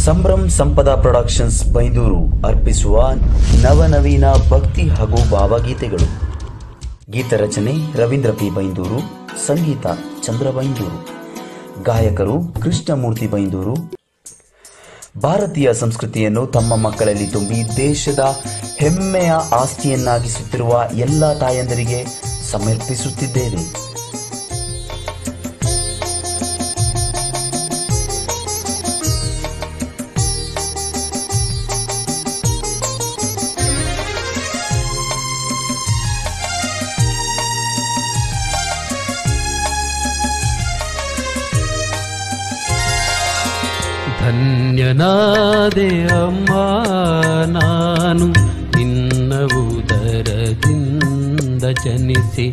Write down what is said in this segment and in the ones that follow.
ಸಂಭ್ರಮ್ ಸಂಪದ productions Byndoor ಅರ್ಪಿಸುವ ನವನವೀನ ಭಕ್ತಿ ಹಾಗೂ ಭಾವಗೀತೆಗಳು ಗೀತರಚನೆ ರವೀಂದ್ರ ಪಿ ಬೈಂದೂರು ಸಂಗೀತ ಚಂದ್ರ ಬೈಂದೂರು ಗಾಯಕರು ಕೃಷ್ಣಮೂರ್ತಿ ಬೈಂದೂರು ಭಾರತೀಯ ಸಂಸ್ಕೃತಿಯನ್ನು ತಮ್ಮ ಮಕ್ಕಳಲ್ಲಿ ತುಂಬಿ ದೇಶದ ಹೆಮ್ಮೆಯ ಆಸ್ತಿಯನ್ನಾಗಿಸುತ್ತಿರುವ ಎಲ್ಲ ತಾಯಂದರಿಗೆ ಸಮರ್ಪಿಸುತ್ತಿದ್ದೇವೆ ಧನ್ಯನಾದೆ ಅಮ್ಮ ನಾನು ನಿನ್ನ ಉದರದಿಂದ ಜನಿಸಿ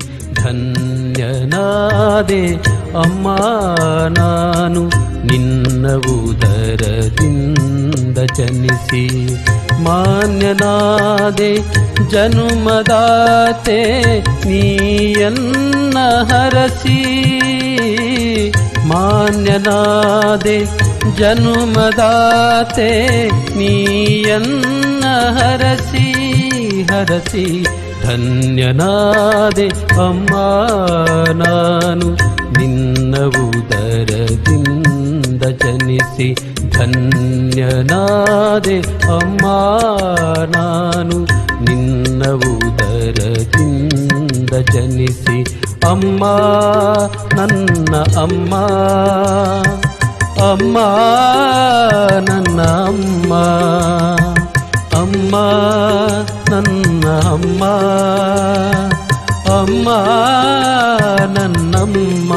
ಧನ್ಯನಾದೆ ಅಮ್ಮ ನಾನು ನಿನ್ನ ಉದರದಿಂದ ಜನಿಸಿ ಮಾನ್ಯನಾದೆ ಜನುಮದಾತೆ ನೀಯನ್ನ ಹರಸಿ ಮಾನ್ಯನಾದೆ ಜನುಮದಾತೆ ನೀಯನ್ನ ಹರಸಿ ಹರಸಿ ಧನ್ಯನಾದೆ ಅಮ್ಮ ನಾನು ನಿನ್ನ ಉದರದಿಂದ ಜನಿಸಿ ಧನ್ಯನಾದೆ ಅಮ್ಮ ನಾನು ನಿನ್ನ ಉದರದಿಂದ ಜನಿಸಿ ಅಮ್ಮ ನನ್ನ ಅಮ್ಮ ಅಮ್ಮ ನನ್ನ ಅಮ್ಮ ಅಮ್ಮ ನನ್ನ ಅಮ್ಮ ಅಮ್ಮ ನನ್ನಮ್ಮ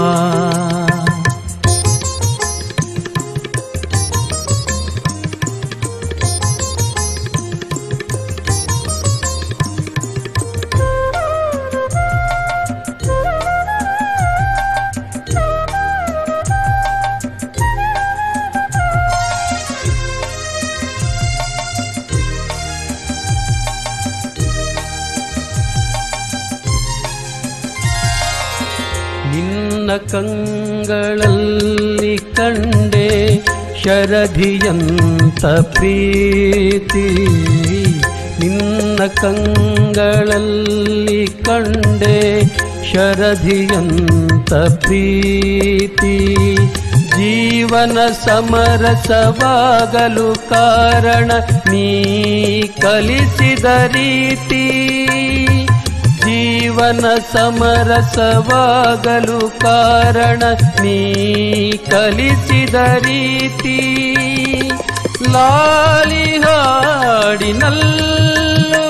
ನಿನ್ನ ಕಂಗಳಲ್ಲಿ ಕಂಡೆ ಶರಧಿಯಂತ ಪ್ರೀತಿ ನಿನ್ನ ಕಂಗಳಲ್ಲಿ ಕಂಡೆ ಶರಧಿಯಂತ ಪ್ರೀತಿ ಜೀವನ ಸಮರಸವಾಗಲು ಕಾರಣ ನೀ ಕಲಿಸಿದ ರೀತಿ ಜೀವನ ಸಮರಸವಾಗಲು ಕಾರಣ ನೀ ಕಲಿಸಿದ ರೀತಿ ಲಾಲಿ ಹಾಡಿನಲ್ಲೂ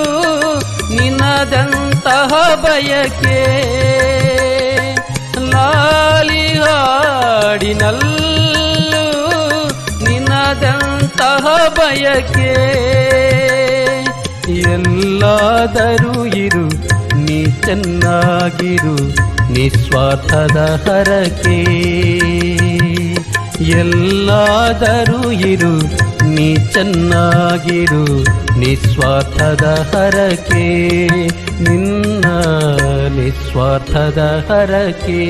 ನಿನದಂತಹ ಬಯಕೆ ಲಾಲಿ ಹಾಡಿನಲ್ಲೂ ನಿನದಂತಹ ಬಯಕೆ ಎಲ್ಲಾದರೂ ಇರು ನೀ ಚೆನ್ನಾಗಿರು ನಿಸ್ವಾರ್ಥದ ಹರಕೆ ಎಲ್ಲಾದರೂ ಇರು ನೀ ಚೆನ್ನಾಗಿರು ನಿಸ್ವಾರ್ಥದ ಹರಕೆ ನಿನ್ನ ನಿಸ್ವಾರ್ಥದ ಹರಕೆ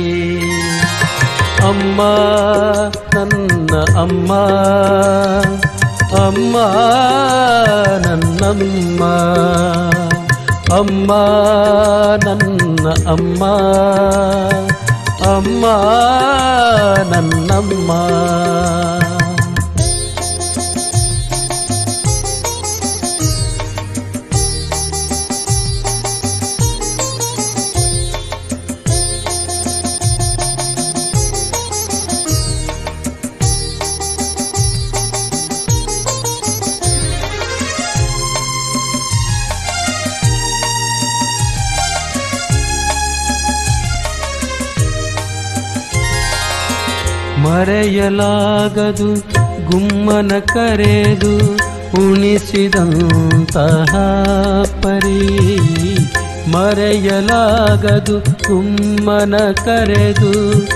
ಅಮ್ಮ ನನ್ನ ಅಮ್ಮ ಅಮ್ಮ ನನ್ನಮ್ಮ ಅಮ್ಮ ನನ್ನ ಅಮ್ಮ ಅಮ್ಮ ನನ್ನಮ್ಮ ಮರೆಯಲಾಗದು ಗುಮ್ಮನ ಕರೆದು ಉಣಿಸಿದಂತಹ ಪರಿ ಮರೆಯಲಾಗದು ಗುಮ್ಮನ ಕರೆದು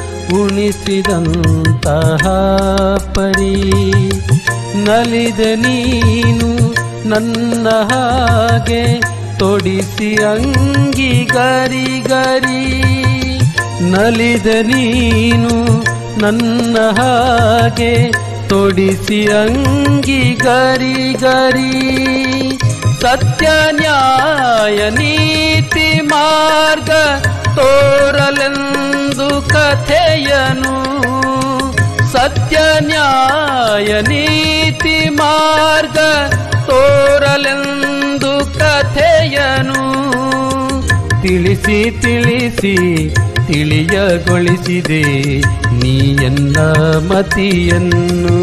ಉಣಿಸಿದಂತಹ ಪರಿ ನಲಿದ ನೀನು ನನ್ನ ಹಾಗೆ ತೊಡಿಸಿ ಅಂಗಿ ಗರಿ ಗರಿ ನಲಿದ ನೀನು ನನ್ನ ಹಾಗೆ ತೊಡಿಸಿ ಅಂಗಿ ಗರಿ ಗರಿ ಸತ್ಯ ನ್ಯಾಯ ನೀತಿ ಮಾರ್ಗ ತೋರಲೆಂದು ಕಥೆಯನು ಸತ್ಯ ನ್ಯಾಯ ನೀತಿ ಮಾರ್ಗ ತೋರಲೆಂದು ಕಥೆಯನು ತಿಳಿಸಿ ತಿಳಿಸಿ ತಿಳಿಯಗೊಳಿಸಿದೆ ನೀ ಎನ್ನ ಮತಿಯನ್ನು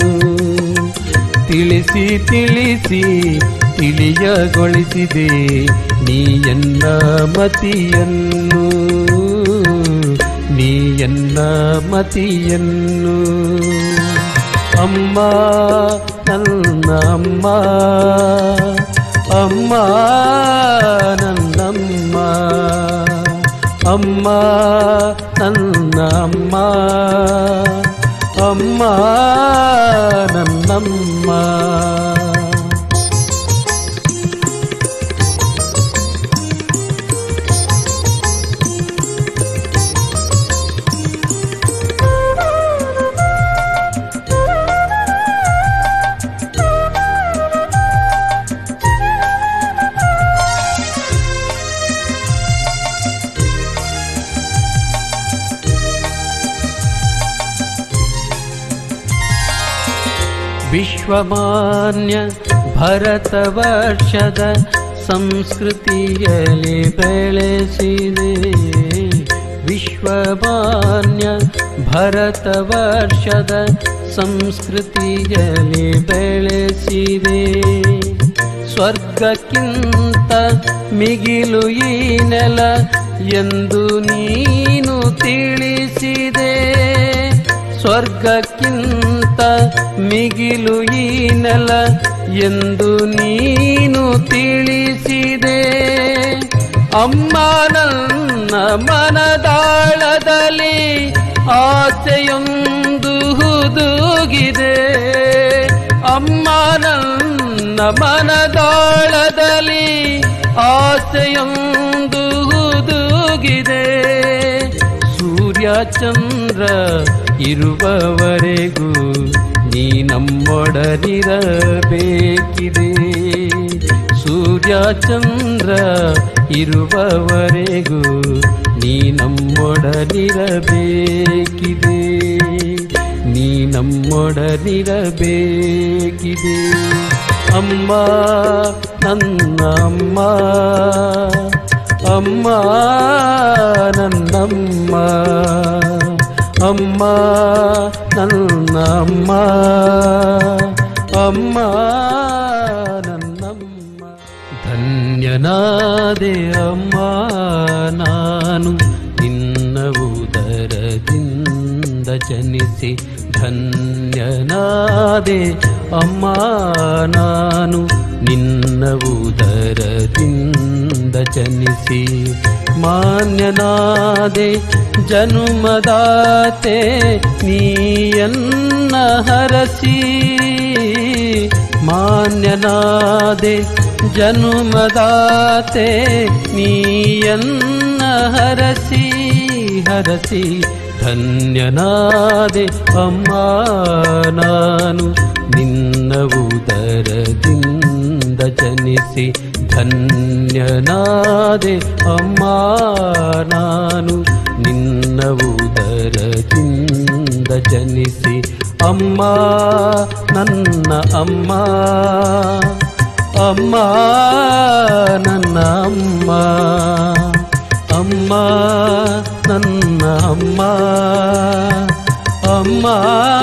ತಿಳಿಸಿ ತಿಳಿಸಿ ತಿಳಿಯಗೊಳಿಸಿದೆ ನೀ ಎನ್ನ ಮತಿಯನ್ನು ನೀ ಎನ್ನ ಮತಿಯನ್ನು ಅಮ್ಮ ನನ್ನ ಅಮ್ಮ ಅಮ್ಮ ನನ್ನಮ್ಮ ಅಮ್ಮ ನನ್ನ ಅಮ್ಮ ಅಮ್ಮ ನನ್ನಮ್ಮ ವಿಶ್ವಮಾನ್ಯ ಭರತ ವರ್ಷದ ಸಂಸ್ಕೃತಿಯಲ್ಲಿ ಬೆಳೆಸಿದೆ ವಿಶ್ವಮಾನ್ಯ ಭರತ ವರ್ಷದ ಸಂಸ್ಕೃತಿಯಲ್ಲಿ ಬೆಳೆಸಿದೆ ಸ್ವರ್ಗಕ್ಕಿಂತ ಮಿಗಿಲು ಈ ನೆಲ ಎಂದು ನೀನು ತಿಳಿಸಿದೆ ಸ್ವರ್ಗಕ್ಕಿಂತ ಮಿಗಿಲು ಈ ನೆಲ ಎಂದು ನೀನು ತಿಳಿಸಿದೆ ಅಮ್ಮ ನನ್ನ ಮನದಾಳದಲ್ಲಿ ಆಸೆಯೊಂದು ಹುದುಗಿದೆ ಅಮ್ಮ ನನ್ನ ಮನದಾಳದಲ್ಲಿ ಆಸೆಯೊಂದು ಹುದುಗಿದೆ ಸೂರ್ಯ ಚಂದ್ರ ಇರುವವರೆಗೂ ನೀ ನಮ್ಮೊಡನಿರಬೇಕಿದೆ ಸೂರ್ಯ ಚಂದ್ರ ಇರುವವರೆಗೂ ನೀ ನಮ್ಮೊಡನಿರಬೇಕಿದೆ ನೀ ನಮ್ಮೊಡನಿರಬೇಕಿದೆ ಅಮ್ಮ ನನ್ನ ಅಮ್ಮ ಅಮ್ಮ ನನ್ನಮ್ಮ ಅಮ್ಮ ನನ್ನ ಅಮ್ಮ ಅಮ್ಮ ನನ್ನಮ್ಮ ಧನ್ಯನಾದೆ ಅಮ್ಮ ನಾನು ನಿನ್ನ ಉದರದಿಂದ ಜನಿಸಿ ಧನ್ಯನಾದೆ ಅಮ್ಮ ನಾನು ನಿನ್ನ ಉದರದಿಂದ ಜನಿಸಿ ಮಾನ್ಯನಾದೆ ಜನುಮದಾತೆ ನೀಯನ್ನ ಹರಸಿ ಮಾನ್ಯನಾದೆ ಜನುಮದಾತೆ ನೀಯನ್ನ ಹರಸಿ ಹರಸಿ ಧನ್ಯನಾದೆ ಅಮ್ಮ ನಾನು ನಿನ್ನ ಉದರದಿಂದ ಜನಿಸಿ ಧನ್ಯನಾದೆ ಅಮ್ಮ ನಾನು ನಿನ್ನ ಉದರದಿಂದ ಜನಿಸಿ ಅಮ್ಮ ನನ್ನ ಅಮ್ಮ ಅಮ್ಮ ನನ್ನ ಅಮ್ಮ ಅಮ್ಮ ನನ್ನ ಅಮ್ಮ ಅಮ್ಮ